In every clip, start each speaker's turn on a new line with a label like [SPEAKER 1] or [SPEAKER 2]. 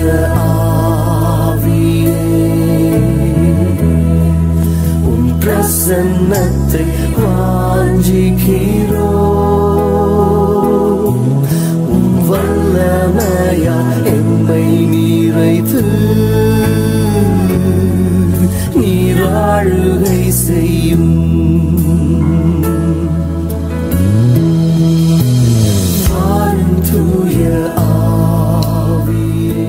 [SPEAKER 1] ஆவியே உன் பிரசன்னத்தை வாஞ்சிக்கிறோ உன் வல்லமையா எம்மை நீரைத்து நீராழுகை செய்யும் வாழும் தூய ஆவியே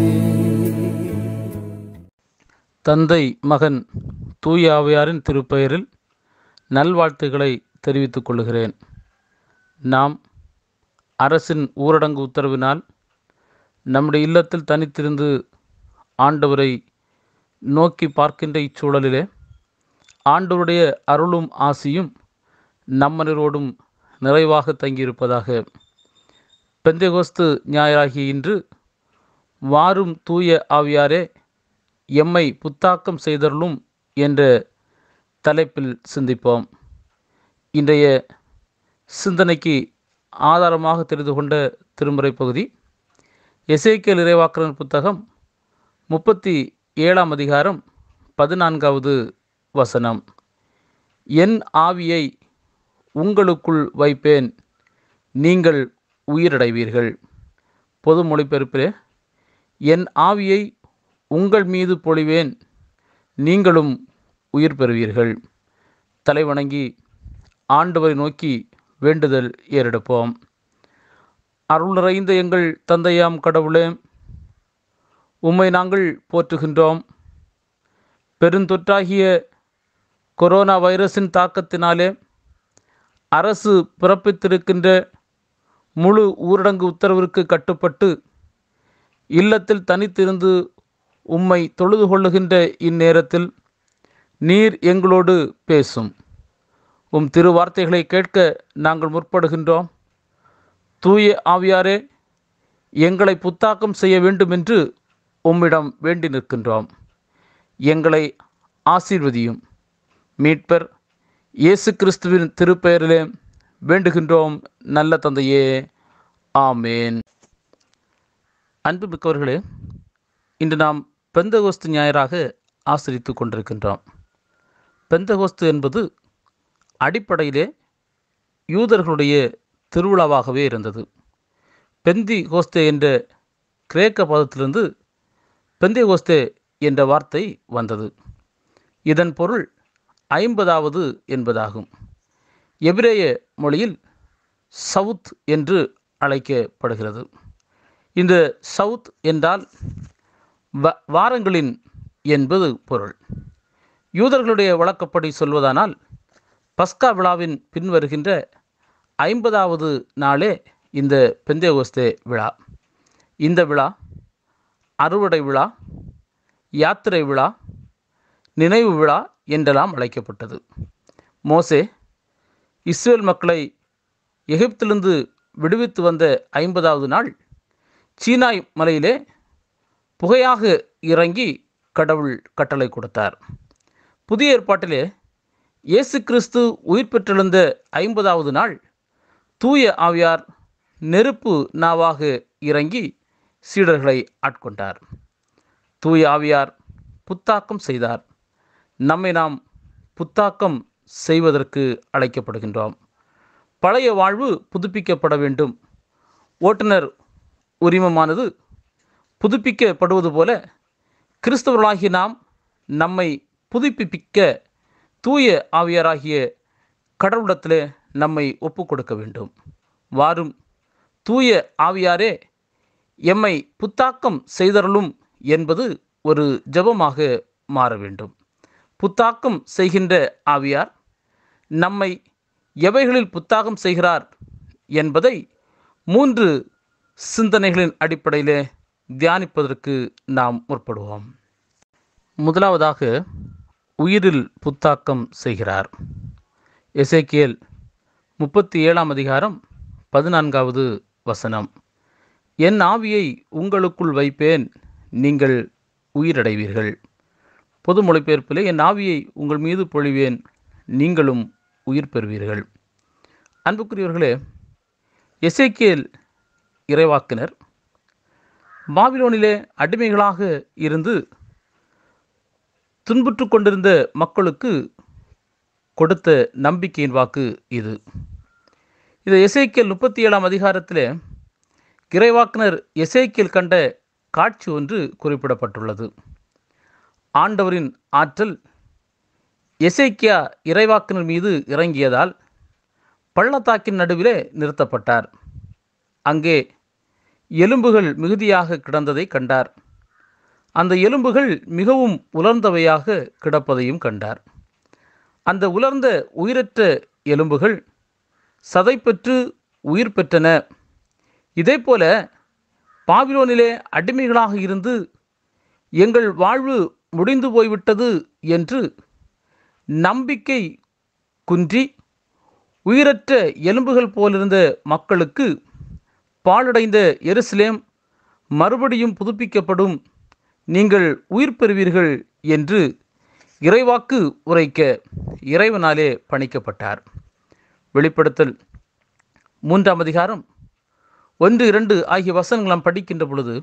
[SPEAKER 2] தந்தை மகன் தூய ஆவியாரின் திருப்பெயரில் நல்வாழ்த்துக்களை தெரிவித்துக் கொள்கிறேன் நாம் அரசின் ஊரடங்கு உத்தரவினால் நம்முடைய இல்லத்தில் தனித்திருந்து ஆண்டவரை நோக்கி பார்க்கின்ற இச்சூழலிலே ஆண்டவருடைய அருளும் ஆசியும் நம்மனரோடும் நிறைவாக தங்கியிருப்பதாக பெந்தேகோஸ்து ஞாயிறாகிய இன்று வாரும் தூய ஆவியாரே எம்மை புத்தாக்கம் செய்தருளும் என்ற தலைப்பில் சிந்திப்போம் இன்றைய சிந்தனைக்கு ஆதாரமாக தெரிந்து கொண்ட திருமுறை பகுதி எசேக்கியல் இறைவாக்கரன் புத்தகம் முப்பத்தி ஏழாம் அதிகாரம் பதினான்காவது வசனம் என் ஆவியை உங்களுக்குள் வைப்பேன் நீங்கள் உயிரடைவீர்கள் பொது மொழிபெயர்ப்பிலே என் ஆவியை உங்கள் மீது பொழிவேன் நீங்களும் உயிர் பெறுவீர்கள் தலைவணங்கி ஆண்டவரை நோக்கி வேண்டுதல் ஏறெடுப்போம் அருள் நிறைந்த எங்கள் தந்தையாம் கடவுளே உம்மை நாங்கள் போற்றுகின்றோம் பெருந்தொற்றாகிய கொரோனா வைரஸின் தாக்கத்தினாலே அரசு பிறப்பித்திருக்கின்ற முழு ஊரடங்கு உத்தரவிற்கு கட்டுப்பட்டு இல்லத்தில் தனித்திருந்து உம்மை தொழுது கொள்ளுகின்ற இந்நேரத்தில் நீர் எங்களோடு பேசும் உம் திருவார்த்தைகளை கேட்க நாங்கள் முற்படுகின்றோம் தூய ஆவியாரே எங்களை புத்தாக்கம் செய்ய வேண்டுமென்று உம்மிடம் வேண்டி நிற்கின்றோம் எங்களை ஆசீர்வதியும் மீட்பர் இயேசு கிறிஸ்துவின் திருப்பெயரிலே வேண்டுகின்றோம் நல்ல தந்தையே ஆமேன் அன்புமிக்கவர்களே இன்று நாம் பெந்தகோஸ்து ஞாயிறாக ஆசிரித்து கொண்டிருக்கின்றோம் பெந்தகோஸ்து என்பது அடிப்படையிலே யூதர்களுடைய திருவிழாவாகவே இருந்தது பெந்தி கோஸ்தே என்ற கிரேக்க பதத்திலிருந்து பெந்தி கோஸ்தே என்ற வார்த்தை வந்தது இதன் பொருள் ஐம்பதாவது என்பதாகும் எபிரேய மொழியில் சவுத் என்று அழைக்கப்படுகிறது இந்த சவுத் என்றால் வ வாரங்களின் என்பது பொருள் யூதர்களுடைய வழக்கப்படி சொல்வதானால் பஸ்கா விழாவின் பின்வருகின்ற ஐம்பதாவது நாளே இந்த பெந்தேகோஸ்தே விழா இந்த விழா அறுவடை விழா யாத்திரை விழா நினைவு விழா என்றெல்லாம் அழைக்கப்பட்டது மோசே இஸ்ரேல் மக்களை எகிப்திலிருந்து விடுவித்து வந்த ஐம்பதாவது நாள் சீனாய் மலையிலே புகையாக இறங்கி கடவுள் கட்டளை கொடுத்தார் புதிய ஏற்பாட்டிலே இயேசு கிறிஸ்து உயிர் பெற்றெழுந்த ஐம்பதாவது நாள் தூய ஆவியார் நெருப்பு நாவாக இறங்கி சீடர்களை ஆட்கொண்டார் தூய ஆவியார் புத்தாக்கம் செய்தார் நம்மை நாம் புத்தாக்கம் செய்வதற்கு அழைக்கப்படுகின்றோம் பழைய வாழ்வு புதுப்பிக்கப்பட வேண்டும் ஓட்டுநர் உரிமமானது புதுப்பிக்கப்படுவது போல கிறிஸ்தவர்களாகிய நாம் நம்மை புதுப்பிப்பிக்க தூய ஆவியராகிய கடவுளத்திலே நம்மை ஒப்பு கொடுக்க வேண்டும் வாரும் தூய ஆவியாரே எம்மை புத்தாக்கம் செய்தருளும் என்பது ஒரு ஜெபமாக மாற வேண்டும் புத்தாக்கம் செய்கின்ற ஆவியார் நம்மை எவைகளில் புத்தாகம் செய்கிறார் என்பதை மூன்று சிந்தனைகளின் அடிப்படையிலே தியானிப்பதற்கு நாம் முற்படுவோம் முதலாவதாக உயிரில் புத்தாக்கம் செய்கிறார் எசேக்கியேல் முப்பத்தி ஏழாம் அதிகாரம் பதினான்காவது வசனம் என் ஆவியை உங்களுக்குள் வைப்பேன் நீங்கள் உயிரடைவீர்கள் பொது மொழிபெயர்ப்பிலே என் ஆவியை உங்கள் மீது பொழிவேன் நீங்களும் உயிர் பெறுவீர்கள் அன்புக்குரியவர்களே எசேக்கியேல் இறைவாக்கினர் பாபிலோனிலே அடிமைகளாக இருந்து துன்புற்று கொண்டிருந்த மக்களுக்கு கொடுத்த நம்பிக்கையின் வாக்கு இது இது எசேக்கியல் முப்பத்தி ஏழாம் அதிகாரத்தில் இறைவாக்கினர் எசேக்கியல் கண்ட காட்சி ஒன்று குறிப்பிடப்பட்டுள்ளது ஆண்டவரின் ஆற்றல் எசேக்கியா இறைவாக்கினர் மீது இறங்கியதால் பள்ளத்தாக்கின் நடுவிலே நிறுத்தப்பட்டார் அங்கே எலும்புகள் மிகுதியாக கிடந்ததை கண்டார் அந்த எலும்புகள் மிகவும் உலர்ந்தவையாக கிடப்பதையும் கண்டார் அந்த உலர்ந்த உயிரற்ற எலும்புகள் சதை பெற்று உயிர் பெற்றன இதேபோல பாபிலோனிலே அடிமைகளாக இருந்து எங்கள் வாழ்வு முடிந்து போய்விட்டது என்று நம்பிக்கை குன்றி உயிரற்ற எலும்புகள் போலிருந்த மக்களுக்கு பாழடைந்த எருசலேம் மறுபடியும் புதுப்பிக்கப்படும் நீங்கள் உயிர் பெறுவீர்கள் என்று இறைவாக்கு உரைக்க இறைவனாலே பணிக்கப்பட்டார் வெளிப்படுத்தல் மூன்றாம் அதிகாரம் ஒன்று இரண்டு ஆகிய வசனங்கள் நாம் படிக்கின்ற பொழுது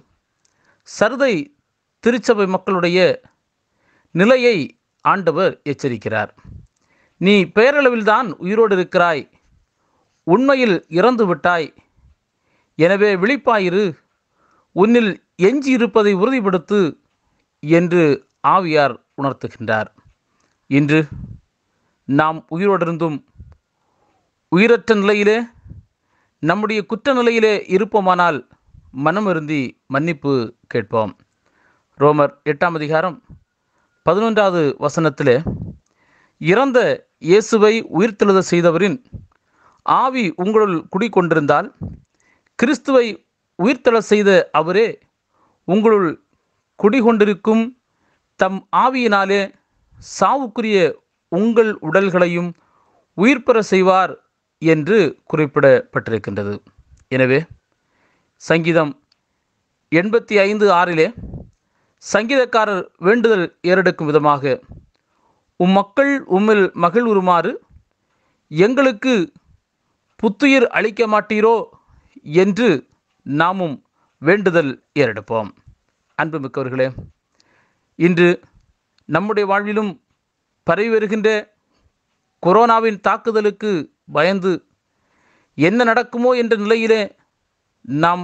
[SPEAKER 2] சர்தை திருச்சபை மக்களுடைய நிலையை ஆண்டவர் எச்சரிக்கிறார் நீ பெயரளவில்தான் உயிரோடு இருக்கிறாய் உண்மையில் இறந்து விட்டாய் எனவே விழிப்பாயிரு உன்னில் எஞ்சி இருப்பதை உறுதிப்படுத்து என்று ஆவியார் உணர்த்துகின்றார் இன்று நாம் உயிரோடிருந்தும் உயிரற்ற நிலையிலே நம்முடைய குற்ற நிலையிலே இருப்போமானால் மனமிருந்தி மன்னிப்பு கேட்போம் ரோமர் எட்டாம் அதிகாரம் பதினொன்றாவது வசனத்திலே இறந்த இயேசுவை உயிர்த்தெழுத செய்தவரின் ஆவி உங்களுள் குடிக்கொண்டிருந்தால் கிறிஸ்துவை உயிர்த்தெழ செய்த அவரே உங்களுள் குடிகொண்டிருக்கும் தம் ஆவியினாலே சாவுக்குரிய உங்கள் உடல்களையும் உயிர் பெற செய்வார் என்று குறிப்பிடப்பட்டிருக்கின்றது எனவே சங்கீதம் எண்பத்தி ஐந்து ஆறிலே சங்கீதக்காரர் வேண்டுதல் ஏறெடுக்கும் விதமாக உம் மக்கள் உம்மில் மகிழ்வுறுமாறு எங்களுக்கு புத்துயிர் அளிக்க மாட்டீரோ என்று நாமும் வேண்டுதல் ஏறெடுப்போம் அன்புமிக்கவர்களே இன்று நம்முடைய வாழ்விலும் பரவி வருகின்ற கொரோனாவின் தாக்குதலுக்கு பயந்து என்ன நடக்குமோ என்ற நிலையிலே நாம்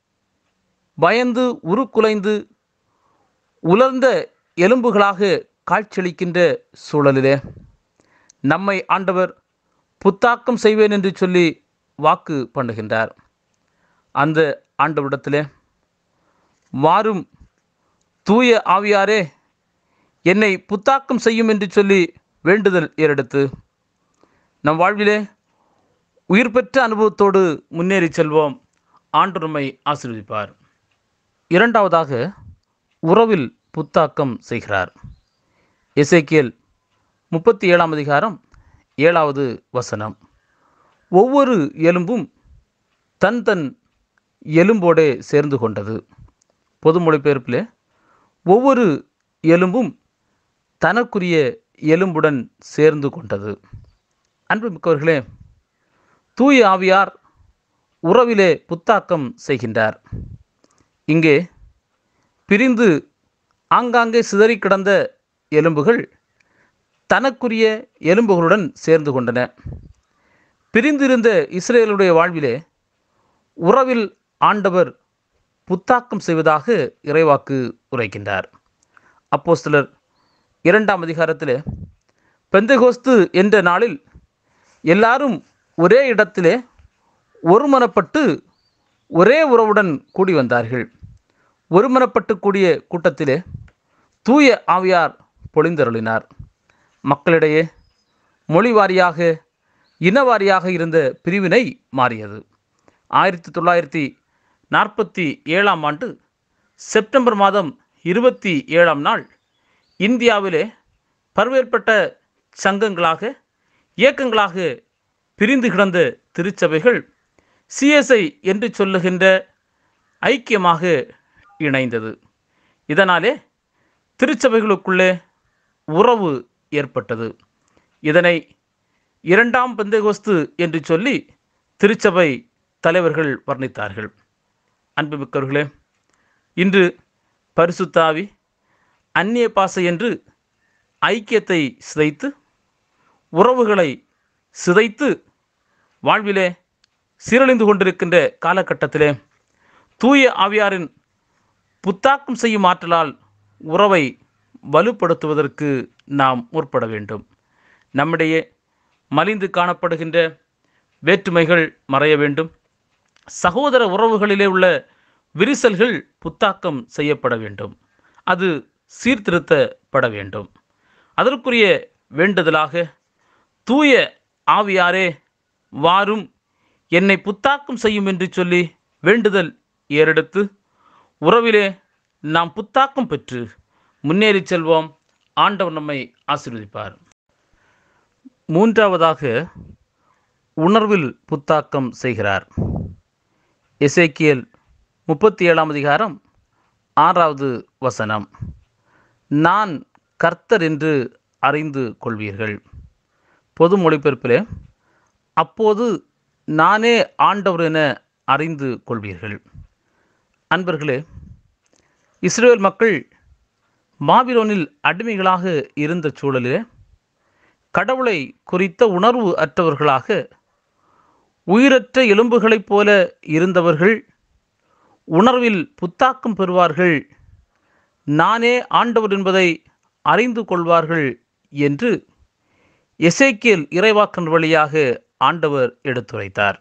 [SPEAKER 2] பயந்து உருக்குலைந்து உலர்ந்த எலும்புகளாக காட்சியளிக்கின்ற சூழலிலே நம்மை ஆண்டவர் புத்தாக்கம் செய்வேன் என்று சொல்லி வாக்கு பண்ணுகின்றார் அந்த ஆண்டவரிடத்திலே வாரும் தூய ஆவியாரே என்னை புத்தாக்கம் செய்யும் என்று சொல்லி வேண்டுதல் ஏறெடுத்து நம் வாழ்விலே உயிர் பெற்ற அனுபவத்தோடு முன்னேறி செல்வோம் ஆண்டுமை ஆசீர்வதிப்பார் இரண்டாவதாக உறவில் புத்தாக்கம் செய்கிறார் எசேக்கியல் முப்பத்தி ஏழாம் அதிகாரம் ஏழாவது வசனம் ஒவ்வொரு எலும்பும் தன் தன் எலும்போடே சேர்ந்து கொண்டது பொது மொழிபெயர்ப்பிலே ஒவ்வொரு எலும்பும் தனக்குரிய எலும்புடன் சேர்ந்து கொண்டது அன்புமிக்கவர்களே தூய ஆவியார் உறவிலே புத்தாக்கம் செய்கின்றார் இங்கே பிரிந்து ஆங்காங்கே சிதறி கிடந்த எலும்புகள் தனக்குரிய எலும்புகளுடன் சேர்ந்து கொண்டன பிரிந்திருந்த இஸ்ரேலுடைய வாழ்விலே உறவில் ஆண்டவர் புத்தாக்கம் செய்வதாக இறைவாக்கு உரைக்கின்றார் அப்போஸ்தலர் இரண்டாம் அதிகாரத்திலே பெந்தகோஸ்து என்ற நாளில் எல்லாரும் ஒரே இடத்திலே ஒருமனப்பட்டு ஒரே உறவுடன் கூடி வந்தார்கள் ஒருமனப்பட்டு கூடிய கூட்டத்திலே தூய ஆவியார் பொழிந்தருளினார் மக்களிடையே மொழி வாரியாக இனவாரியாக இருந்த பிரிவினை மாறியது ஆயிரத்தி தொள்ளாயிரத்தி நாற்பத்தி ஏழாம் ஆண்டு செப்டம்பர் மாதம் இருபத்தி ஏழாம் நாள் இந்தியாவிலே பல்வேறுபட்ட சங்கங்களாக இயக்கங்களாக பிரிந்து கிடந்த திருச்சபைகள் சிஎஸ்ஐ என்று சொல்லுகின்ற ஐக்கியமாக இணைந்தது இதனாலே திருச்சபைகளுக்குள்ளே உறவு ஏற்பட்டது இதனை இரண்டாம் பெந்தகோஸ்து என்று சொல்லி திருச்சபை தலைவர்கள் வர்ணித்தார்கள் அன்புமிக்கவர்களே இன்று பரிசுத்தாவி அந்நிய பாசை என்று ஐக்கியத்தை சிதைத்து உறவுகளை சிதைத்து வாழ்விலே சீரழிந்து கொண்டிருக்கின்ற காலகட்டத்திலே தூய ஆவியாரின் புத்தாக்கம் செய்யும் ஆற்றலால் உறவை வலுப்படுத்துவதற்கு நாம் முற்பட வேண்டும் நம்மிடையே மலிந்து காணப்படுகின்ற வேற்றுமைகள் மறைய வேண்டும் சகோதர உறவுகளிலே உள்ள விரிசல்கள் புத்தாக்கம் செய்யப்பட வேண்டும் அது சீர்திருத்தப்பட வேண்டும் அதற்குரிய வேண்டுதலாக தூய ஆவியாரே வாரும் என்னை புத்தாக்கம் செய்யும் என்று சொல்லி வேண்டுதல் ஏறெடுத்து உறவிலே நாம் புத்தாக்கம் பெற்று முன்னேறி செல்வோம் ஆண்டவர் நம்மை ஆசீர்வதிப்பார் மூன்றாவதாக உணர்வில் புத்தாக்கம் செய்கிறார் எசேக்கியல் முப்பத்தி ஏழாம் அதிகாரம் ஆறாவது வசனம் நான் கர்த்தர் என்று அறிந்து கொள்வீர்கள் பொது மொழிபெயர்ப்பிலே அப்போது நானே ஆண்டவர் என அறிந்து கொள்வீர்கள் அன்பர்களே இஸ்ரேல் மக்கள் மாபிரோனில் அடிமைகளாக இருந்த சூழலிலே கடவுளை குறித்த உணர்வு அற்றவர்களாக உயிரற்ற எலும்புகளைப் போல இருந்தவர்கள் உணர்வில் புத்தாக்கம் பெறுவார்கள் நானே ஆண்டவர் என்பதை அறிந்து கொள்வார்கள் என்று எசேக்கியல் இறைவாக்கன் வழியாக ஆண்டவர் எடுத்துரைத்தார்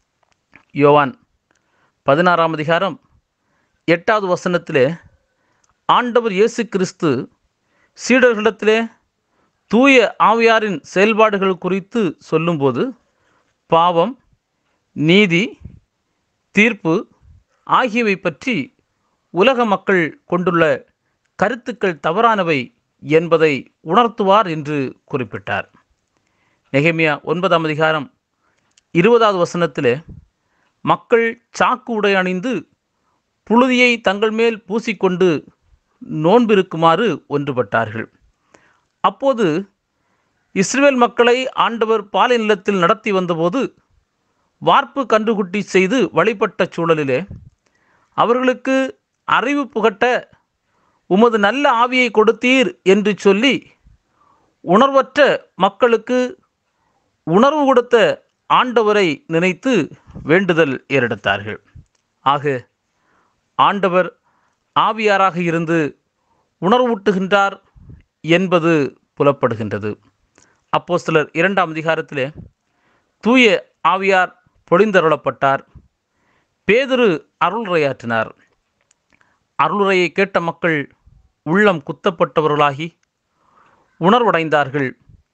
[SPEAKER 2] யோவான் பதினாறாம் அதிகாரம் எட்டாவது வசனத்திலே ஆண்டவர் இயேசு கிறிஸ்து சீடர்களிடத்திலே தூய ஆவியாரின் செயல்பாடுகள் குறித்து சொல்லும்போது பாவம் நீதி தீர்ப்பு ஆகியவை பற்றி உலக மக்கள் கொண்டுள்ள கருத்துக்கள் தவறானவை என்பதை உணர்த்துவார் என்று குறிப்பிட்டார் நெகேமியா ஒன்பதாம் அதிகாரம் இருபதாவது வசனத்திலே மக்கள் சாக்கு உடை அணிந்து புழுதியை தங்கள் மேல் பூசிக்கொண்டு நோன்பிருக்குமாறு ஒன்றுபட்டார்கள் அப்போது இஸ்ரேல் மக்களை ஆண்டவர் பாலை நிலத்தில் நடத்தி வந்தபோது வார்ப்பு கன்றுகுட்டி செய்து வழிபட்ட சூழலிலே அவர்களுக்கு அறிவு புகட்ட உமது நல்ல ஆவியை கொடுத்தீர் என்று சொல்லி உணர்வற்ற மக்களுக்கு உணர்வு கொடுத்த ஆண்டவரை நினைத்து வேண்டுதல் ஏறெடுத்தார்கள் ஆக ஆண்டவர் ஆவியாராக இருந்து உணர்வூட்டுகின்றார் என்பது புலப்படுகின்றது அப்போ சிலர் இரண்டாம் அதிகாரத்திலே தூய ஆவியார் பொழிந்தருளப்பட்டார் பேதுரு அருளுரையாற்றினார் அருளுரையை கேட்ட மக்கள் உள்ளம் குத்தப்பட்டவர்களாகி உணர்வடைந்தார்கள்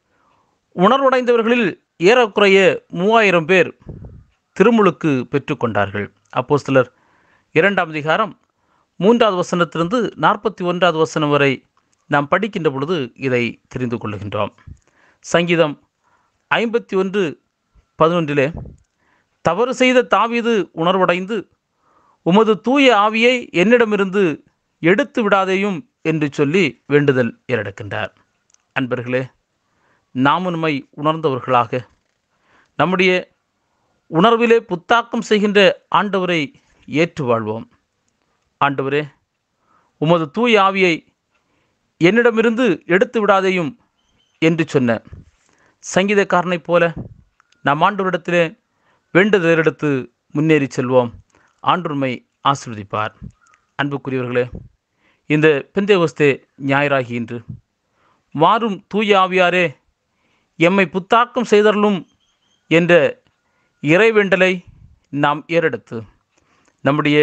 [SPEAKER 2] உணர்வடைந்தவர்களில் ஏறக்குறைய மூவாயிரம் பேர் திருமுழுக்கு பெற்றுக்கொண்டார்கள் அப்போ சிலர் இரண்டாம் அதிகாரம் மூன்றாவது வசனத்திலிருந்து நாற்பத்தி ஒன்றாவது வசனம் வரை நாம் படிக்கின்ற பொழுது இதை தெரிந்து கொள்ளுகின்றோம் சங்கீதம் ஐம்பத்தி ஒன்று பதினொன்றிலே தவறு செய்த தாவீது உணர்வடைந்து உமது தூய ஆவியை என்னிடமிருந்து எடுத்து விடாதேயும் என்று சொல்லி வேண்டுதல் ஏறெடுக்கின்றார் அன்பர்களே நாம் உண்மை உணர்ந்தவர்களாக நம்முடைய உணர்விலே புத்தாக்கம் செய்கின்ற ஆண்டவரை ஏற்று வாழ்வோம் ஆண்டவரே உமது தூய ஆவியை என்னிடமிருந்து எடுத்து விடாதேயும் என்று சொன்ன சங்கீதக்காரனைப் போல நாம் ஆண்டவரிடத்திலே வேண்டுதல் எடுத்து முன்னேறி செல்வோம் ஆண்டுமை ஆசீர்வதிப்பார் அன்புக்குரியவர்களே இந்த பெந்தைவஸ்தே ஞாயிறாகி இன்று மாறும் தூய ஆவியாரே எம்மை புத்தாக்கம் செய்தருளும் என்ற இறைவேண்டலை நாம் ஏறெடுத்து நம்முடைய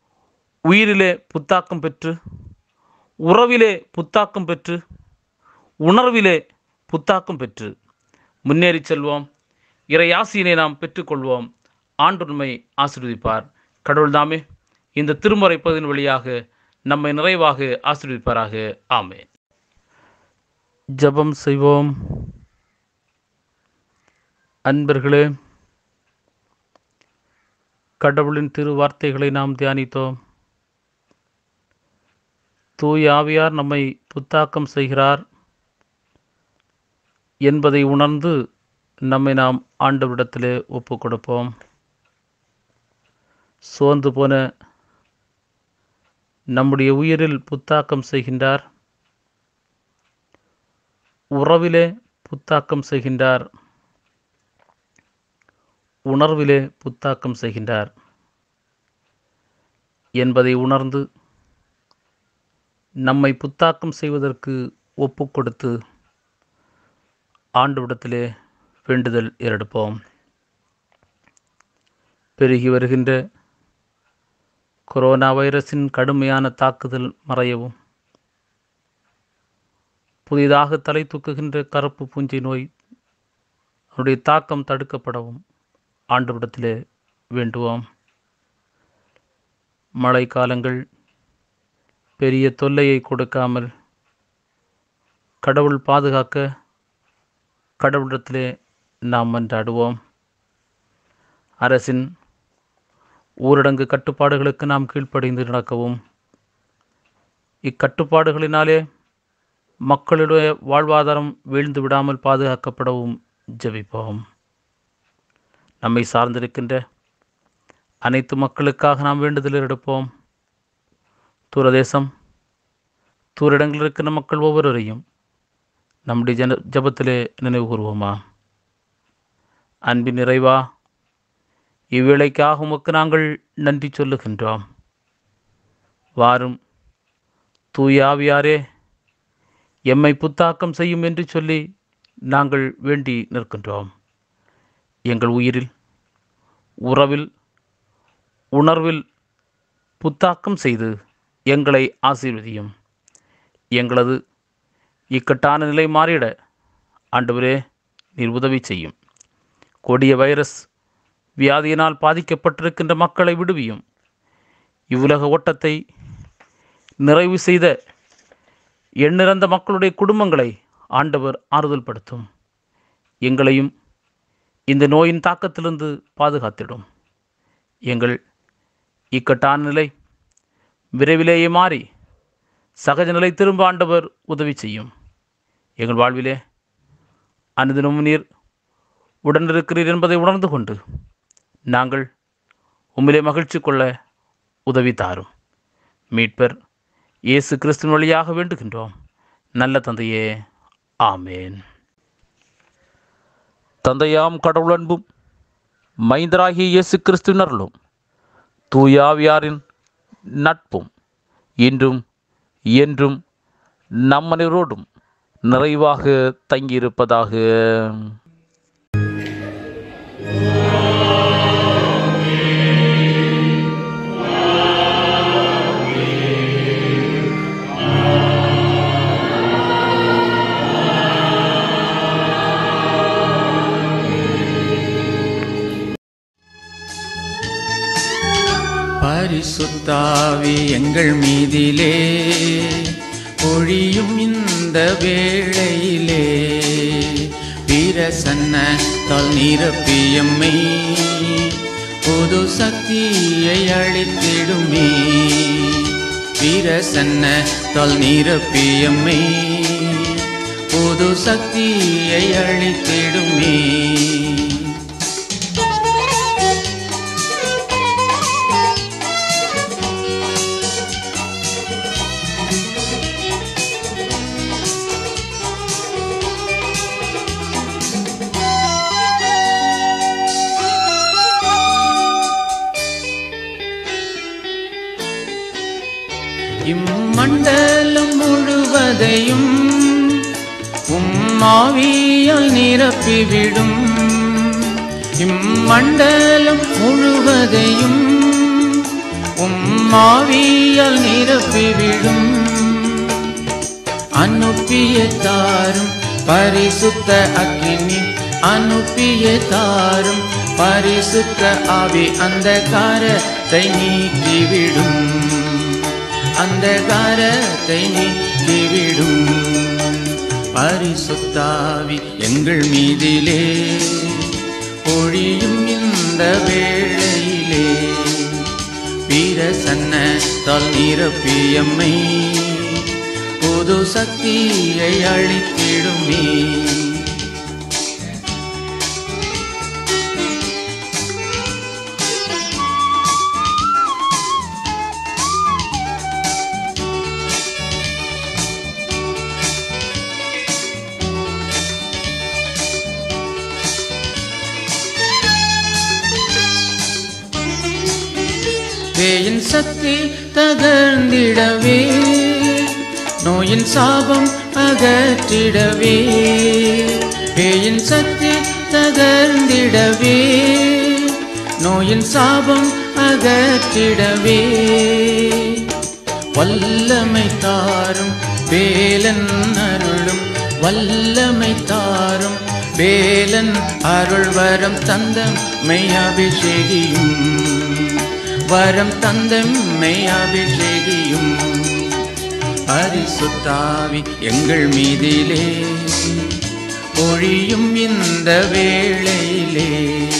[SPEAKER 2] உயிரிலே புத்தாக்கம் பெற்று உறவிலே புத்தாக்கம் பெற்று உணர்விலே புத்தாக்கம் பெற்று முன்னேறி செல்வோம் இறையாசியினை நாம் பெற்றுக்கொள்வோம் ஆண்டுண்மை ஆசீர்வதிப்பார் கடவுள்தாமே இந்த திருமறை பகுதியின் வழியாக நம்மை நிறைவாக ஆசீர்வதிப்பாராக ஆமே ஜெபம் செய்வோம் அன்பர்களே கடவுளின் திரு வார்த்தைகளை நாம் தியானித்தோம் தூய் ஆவியார் நம்மை புத்தாக்கம் செய்கிறார் என்பதை உணர்ந்து நம்மை நாம் ஆண்டவரிடத்திலே ஒப்பு கொடுப்போம் சோர்ந்து போன நம்முடைய உயிரில் புத்தாக்கம் செய்கின்றார் உறவிலே புத்தாக்கம் செய்கின்றார் உணர்விலே புத்தாக்கம் செய்கின்றார் என்பதை உணர்ந்து நம்மை புத்தாக்கம் செய்வதற்கு ஒப்பு கொடுத்து ஆண்டுவிடத்திலே வேண்டுதல் ஏறெடுப்போம் பெருகி வருகின்ற கொரோனா வைரஸின் கடுமையான தாக்குதல் மறையவும் புதிதாக தலை தூக்குகின்ற கருப்பு பூஞ்சை நோய் அதனுடைய தாக்கம் தடுக்கப்படவும் ஆண்டுவிடத்திலே வேண்டுவோம் மழை காலங்கள் பெரிய தொல்லையை கொடுக்காமல் கடவுள் பாதுகாக்க கடவுளிடத்திலே நாம் மன்றாடுவோம் அரசின் ஊரடங்கு கட்டுப்பாடுகளுக்கு நாம் கீழ்ப்படிந்து நடக்கவும் இக்கட்டுப்பாடுகளினாலே மக்களுடைய வாழ்வாதாரம் வீழ்ந்து விடாமல் பாதுகாக்கப்படவும் ஜெபிப்போம் நம்மை சார்ந்திருக்கின்ற அனைத்து மக்களுக்காக நாம் வேண்டுதல் எடுப்போம் தூரதேசம் தூரிடங்களில் இருக்கிற மக்கள் ஒவ்வொருவரையும் நம்முடைய ஜன ஜபத்திலே நினைவு கூறுவோமா அன்பின் நிறைவா இவ்வேளைக்காக உமக்கு நாங்கள் நன்றி சொல்லுகின்றோம் வாரும் தூயாவியாரே எம்மை புத்தாக்கம் செய்யும் என்று சொல்லி நாங்கள் வேண்டி நிற்கின்றோம் எங்கள் உயிரில் உறவில் உணர்வில் புத்தாக்கம் செய்து எங்களை ஆசீர்வதியும் எங்களது இக்கட்டான நிலை மாறிட ஆண்டவரே நீர் உதவி செய்யும் கொடிய வைரஸ் வியாதியினால் பாதிக்கப்பட்டிருக்கின்ற மக்களை விடுவியும் இவ்வுலக ஓட்டத்தை நிறைவு செய்த எண்ணிறந்த மக்களுடைய குடும்பங்களை ஆண்டவர் ஆறுதல் படுத்தும் எங்களையும் இந்த நோயின் தாக்கத்திலிருந்து பாதுகாத்திடும் எங்கள் இக்கட்டான நிலை விரைவிலேயே மாறி சகஜ நிலை திரும்ப ஆண்டவர் உதவி செய்யும் எங்கள் வாழ்விலே அனுதினமும் நீர் உடனிருக்கிறீர் என்பதை உணர்ந்து கொண்டு நாங்கள் உம்மிலே மகிழ்ச்சி கொள்ள உதவி தாரும் மீட்பர் இயேசு கிறிஸ்துவின் வழியாக வேண்டுகின்றோம் நல்ல தந்தையே ஆமேன் தந்தையாம் கடவுள் அன்பும் மைந்தராகிய இயேசு கிறிஸ்துவின் அருளும் தூயாவியாரின் நட்பும் இன்றும் என்றும் நம்மனைவரோடும் நிறைவாக தங்கியிருப்பதாக
[SPEAKER 3] பரிசுத்தாவி எங்கள் மீதிலே பொழியும் இந்த வேளையிலே பிரசன்னத்தால் நிரப்பியம்மை புது சக்தியை அளித்திடுமே பிரசன்னத்தால் நிரப்பியம்மை புது சக்தியை அளித்திடுமே இம்மண்டலம் முழுவதையும் உம்மாவியால் நிரப்பிவிடும் இம்மண்டலம் முழுவதையும் உம்மாவியால் நிரப்பிவிடும் அனுப்பிய தாரும் பரிசுத்த அக்கினி அனுப்பிய தாரும் பரிசுத்த ஆவி அந்த காரத்தை நீக்கிவிடும் அந்த காரத்தை நீக்கிவிடும் பரிசுத்தாவி எங்கள் மீதிலே பொழியும் இந்த வேளையிலே பிரசன்னத்தால் நிரப்பியம்மை புது சக்தியை அளித்திடுமே பேயின் சக்தி தகர்ந்திடவே நோயின் சாபம் அகற்றிடவே பேயின் சக்தி தகர்ந்திடவே நோயின் சாபம் அகற்றிடவே வல்லமை தாரும் வேலன் அருளும் வல்லமை தாரும் வேலன் அருள் வரம் தந்தம் மெய்யபிஷேகியும் வரம் தந்தம் மெய்யபிஷேகியும் பரிசுத்தாவி எங்கள் மீதிலே ஒழியும் இந்த வேளையிலே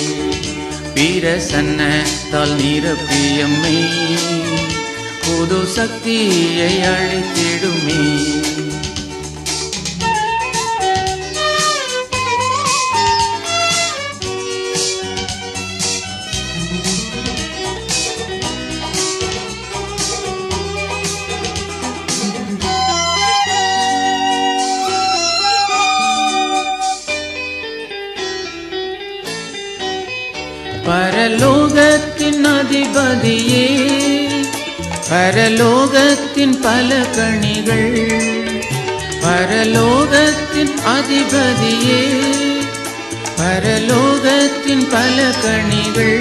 [SPEAKER 3] பிரசன்னத்தால் நிரப்பியம்மை புது சக்தியை அழித்திடுமே பரலோகத்தின் அதிபதியே பரலோகத்தின் பல கணிகள் பரலோகத்தின் அதிபதியே பரலோகத்தின் பல கணிகள்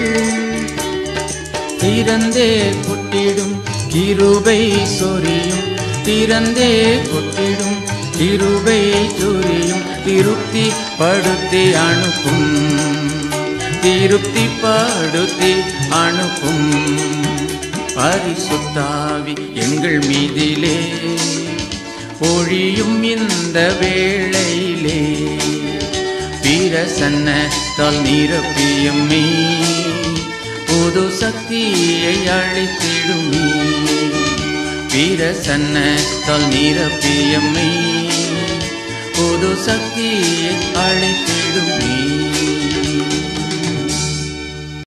[SPEAKER 3] திறந்தே கொட்டிடும் கிருபை சொரியும் திறந்தே கொட்டிடும் கிருபை சொரியும் திருப்தி படுத்தி அனுப்பும் திருப்தி படுத்தி அனுப்பும் பரிசுத்தாவி எங்கள் மீதிலே பொழியும் இந்த வேளையிலே பிரசன்னத்தால் நிரப்பியம்மே புது சக்தியை அழைத்திடுமே பிரசன்னத்தால் நிரப்பியம்மே புது சக்தியை அழைத்திடுமே